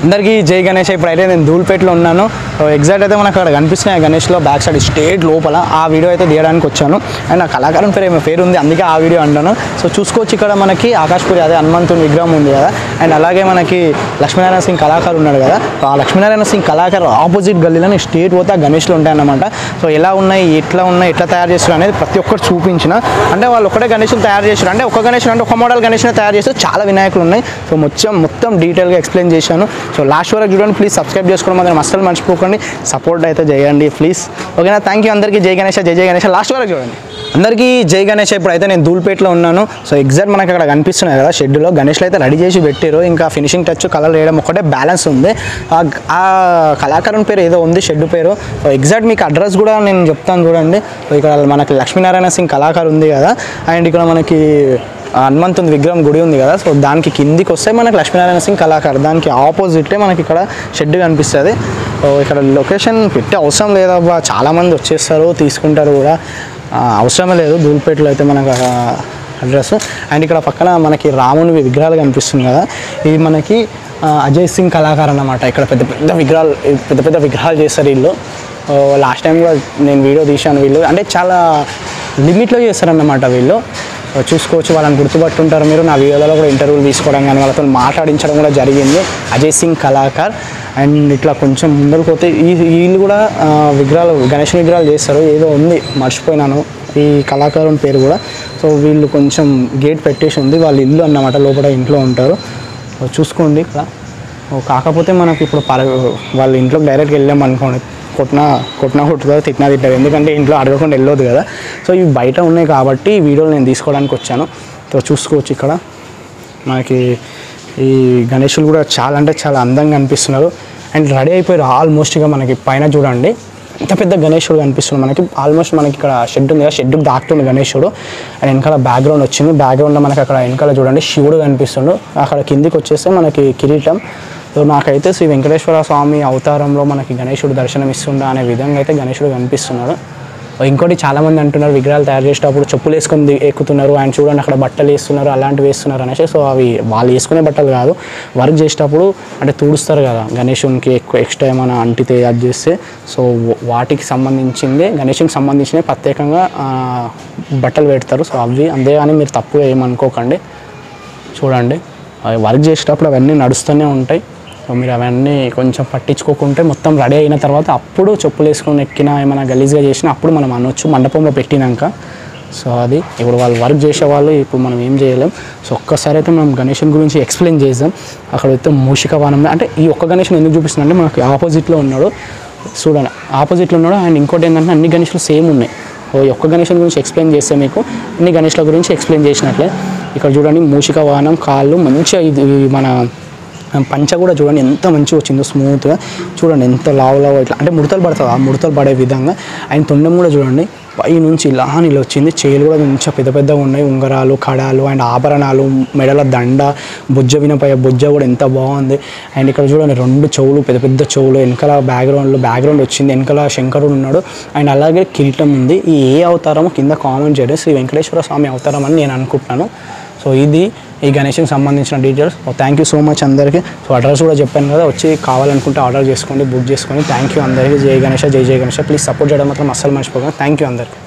అందరికీ జై గణేష్ ఇప్పుడైతే నేను ధూల్పేటలో ఉన్నాను సో ఎగ్జాక్ట్ అయితే మనకు అక్కడ కనిపిస్తున్నాయి గణేష్లో బ్యాక్ సైడ్ స్టేట్ లోపల ఆ వీడియో అయితే తీయడానికి వచ్చాను అండ్ ఆ కళాకారం పేరు ఏమో పేరు ఉంది అందుకే ఆ వీడియో అంటాను సో చూసుకోవచ్చు ఇక్కడ మనకి ఆకాశ్పురి అదే హనుమంతుని విగ్రహం ఉంది కదా అండ్ అలాగే మనకి లక్ష్మీనారాయణ సింగ్ కళాకారు ఉన్నాడు కదా సో ఆ లక్ష్మీనారాయణ సింగ్ కళాకారు ఆపోజిట్ గల్లీలో స్టేట్ పోతే ఆ గణేష్లు ఉంటాయన్నమాట సో ఎలా ఉన్నాయి ఎట్లా ఉన్నాయి ఎట్లా తయారు చేస్తారు అనేది ప్రతి ఒక్కటి చూపించిన అంటే వాళ్ళు ఒకటే గణేషులు తయారు చేశారు అంటే ఒక గణేషులు అంటే ఒక మోడల్ గణేష్ని తయారు చేస్తారు చాలా వినాయకులు ఉన్నాయి సో మొత్తం మొత్తం డీటెయిల్గా ఎక్స్ప్లెయిన్ చేశాను సో లాస్ట్ వరకు చూడండి ప్లీజ్ సబ్స్క్రైబ్ చేసుకోవడం మాత్రం అస్సలు మర్చిపోకండి సపోర్ట్ అయితే చేయండి ప్లీజ్ ఓకేనా థ్యాంక్ యూ అందరికీ జై గణేష్ జై జై గణేష్ లాస్ట్ వరకు చూడండి అందరికీ జై గణేష్ ఇప్పుడు అయితే నేను ధూల్పేటలో ఉన్నాను సో ఎగ్జాక్ట్ మనకి అక్కడ కనిపిస్తున్నాయి కదా షెడ్యూల్లో గణేష్లు అయితే రెడీ చేసి పెట్టారు ఇంకా ఫినిషింగ్ టచ్ కలర్ వేయడం ఒకటే బ్యాలెన్స్ ఉంది ఆ- ఆ కళాకారుని పేరు ఏదో ఉంది షెడ్ పేరు సో ఎగ్జాక్ట్ మీకు అడ్రస్ కూడా నేను చెప్తాను చూడండి సో ఇక్కడ మనకి లక్ష్మీనారాయణ సింగ్ కళాకారు ఉంది కదా అండ్ ఇక్కడ మనకి హనుమంతుని విగ్రహం గుడి ఉంది కదా సో దానికి కిందికి వస్తే మనకి లక్ష్మీనారాయణ సింగ్ కళాకారు దానికి ఆపోజిటే మనకి ఇక్కడ షెడ్ కనిపిస్తుంది సో ఇక్కడ లొకేషన్ పెట్టే అవసరం లేదబ్బా చాలామంది వచ్చేస్తారు తీసుకుంటారు కూడా ఆ, అవసరమే లేదు ధూల్పేటలో అయితే మనకు అడ్రస్ అండ్ ఇక్కడ పక్కన మనకి రాముని విగ్రహాలు కనిపిస్తుంది కదా ఇది మనకి ఆ, అజయ్ సింగ్ కళాకారు అన్నమాట ఇక్కడ పెద్ద పెద్ద విగ్రహాలు పెద్ద పెద్ద విగ్రహాలు చేస్తారు వీళ్ళు లాస్ట్ టైం కూడా నేను వీడియో తీశాను వీళ్ళు అంటే చాలా లిమిట్లో చేస్తారన్నమాట వీళ్ళు చూసుకోవచ్చు వాళ్ళని గుర్తుపట్టుంటారు మీరు నా వీడియోలో కూడా ఇంటర్వ్యూలు తీసుకోవడం కానీ వాళ్ళతో మాట్లాడించడం కూడా జరిగింది అజయ్ సింగ్ కళాకార్ అండ్ ఇట్లా కొంచెం ముందరకు పోతే ఈ వీళ్ళు కూడా ఆ, విగ్రహాలు గణేష్ విగ్రహాలు చేస్తారు ఏదో ఉంది మర్చిపోయినాను ఈ కళాకారుని పేరు కూడా సో వీళ్ళు కొంచెం గేట్ పెట్టేసి ఉంది వాళ్ళ ఇల్లు అన్నమాట లోపల ఇంట్లో ఉంటారు సో చూసుకోండి ఇక్కడ ఓ కాకపోతే మనకి ఇప్పుడు పర వాళ్ళ ఇంట్లోకి డైరెక్ట్గా వెళ్ళాం అనుకోండి కొట్టినా కొట్టినా కొట్టుతుంది తిట్టినా తిట్టదు ఎందుకంటే ఇంట్లో అడగకుండా వెళ్ళొద్దు కదా సో ఇవి బయట ఉన్నాయి కాబట్టి ఈ వీడియోలు నేను తీసుకోవడానికి వచ్చాను సో చూసుకోవచ్చు ఇక్కడ మనకి ఈ గణేషులు కూడా చాలా అంటే చాలా అందంగా అనిపిస్తున్నారు అండ్ రెడీ అయిపోయారు ఆల్మోస్ట్ ఇక మనకి పైన చూడండి ఇంత పెద్ద గణేశుడు కనిపిస్తుంది మనకి ఆల్మోస్ట్ మనకి ఇక్కడ షెడ్ ఉంది కదా షెడ్ దాటుతుంది గణేశుడు అండ్ వెనకాల బ్యాక్గ్రౌండ్ వచ్చింది బ్యాక్గ్రౌండ్లో మనకి అక్కడ వెనకాల చూడండి శివుడు కనిపిస్తుండు అక్కడ కిందికి వచ్చేస్తే మనకి కిరీటం సో నాకైతే శ్రీ వెంకటేశ్వర స్వామి అవతారంలో మనకి గణేశుడు దర్శనం ఇస్తుండ అనే విధంగా అయితే గణేశుడు కనిపిస్తున్నాడు ఇంకోటి చాలా మంది అంటున్నారు విగ్రహాలు తయారు చేసేటప్పుడు చెప్పులు వేసుకొని ది- ఎక్కుతున్నారు ఆయన చూడండి అక్కడ బట్టలు వేస్తున్నారు అలాంటివి వేస్తున్నారు అనేసి సో అవి వాళ్ళు వేసుకునే బట్టలు కాదు వర్క్ చేసేటప్పుడు అంటే తుడుస్తారు కదా గణేషునికి ఎక్కువ ఎక్స్ట్రా ఏమైనా అంటితే అది చేస్తే సో వాటికి సంబంధించిందే గణేషునికి సంబంధించినవి ప్రత్యేకంగా ఆ, బట్టలు పెడతారు సో అవి అంతేగాని మీరు తప్పుగా ఏమనుకోకండి చూడండి అవి వర్క్ చేసేటప్పుడు అవన్నీ నడుస్తూనే ఉంటాయి సో మీరు అవన్నీ కొంచెం పట్టించుకోకుంటే మొత్తం రెడీ అయిన తర్వాత అప్పుడు చెప్పులు వేసుకొని ఎక్కినా ఏమైనా గలీజ్గా చేసినా అప్పుడు మనం అనొచ్చు మండపంలో పెట్టినాక సో అది ఇప్పుడు వాళ్ళు వర్క్ చేసే వాళ్ళు ఇప్పుడు మనం ఏం చేయలేం సో ఒక్కసారి అయితే మనం గణేషన్ గురించి ఎక్స్ప్లెయిన్ చేద్దాం అక్కడ అయితే మూషిక వనం అంటే ఈ ఒక్క గణేషన్ ఎందుకు చూపిస్తుంది అంటే మనకి ఆపోజిట్లో ఉన్నాడు చూడండి ఆపోజిట్లో ఉన్నాడు అండ్ ఇంకోటి ఏంటంటే అన్ని గణేషులు సేమ్ ఉన్నాయి ఓ ఈ ఒక్క గణేషన్ గురించి ఎక్స్ప్లెయిన్ చేస్తే మీకు అన్ని గణేష్ల గురించి ఎక్స్ప్లెయిన్ చేసినట్లే ఇక్కడ చూడండి మూషిక వాహనం కాళ్ళు మంచిగా ఇది మన పంచ కూడా చూడండి ఎంత మంచిగా వచ్చిందో స్మూత్గా చూడండి ఎంత లావు లావు ఇట్లా అంటే ముడతలు పడుతుంది ఆ ముడతలు పడే విధంగా ఆయన తొండం కూడా చూడండి పై నుంచి ఇలా ఇలా వచ్చింది చేలు కూడా మంచిగా పెద్ద పెద్దగా ఉన్నాయి ఉంగరాలు కడాలు అండ్ ఆభరణాలు మెడల దండ బుజ్జ వినపై బుజ్జ కూడా ఎంత బాగుంది అండ్ ఇక్కడ చూడండి రెండు చెవులు పెద్ద పెద్ద చెవులు వెనకాల బ్యాక్గ్రౌండ్లో బ్యాక్గ్రౌండ్ వచ్చింది వెనకాల శంకరుడు ఉన్నాడు అండ్ అలాగే కిరీటం ఉంది ఈ ఏ అవతారమో కింద కామెంట్ చేయండి శ్రీ వెంకటేశ్వర స్వామి అవతారం అని నేను అనుకుంటున్నాను సో ఇది ఈ గణేష్కి సంబంధించిన details thank you so much అందరికీ సో అడ్రస్ కూడా చెప్పాను కదా వచ్చి కావాలనుకుంటే ఆర్డర్ చేసుకోండి బుక్ చేసుకోండి థ్యాంక్ యూ అందరికీ జై గణేష జై జై గణేష ప్లీజ్ సపోర్ట్ చేయడం మాత్రం అస్సలు మర్చిపోకండి థ్యాంక్ యూ అందరికీ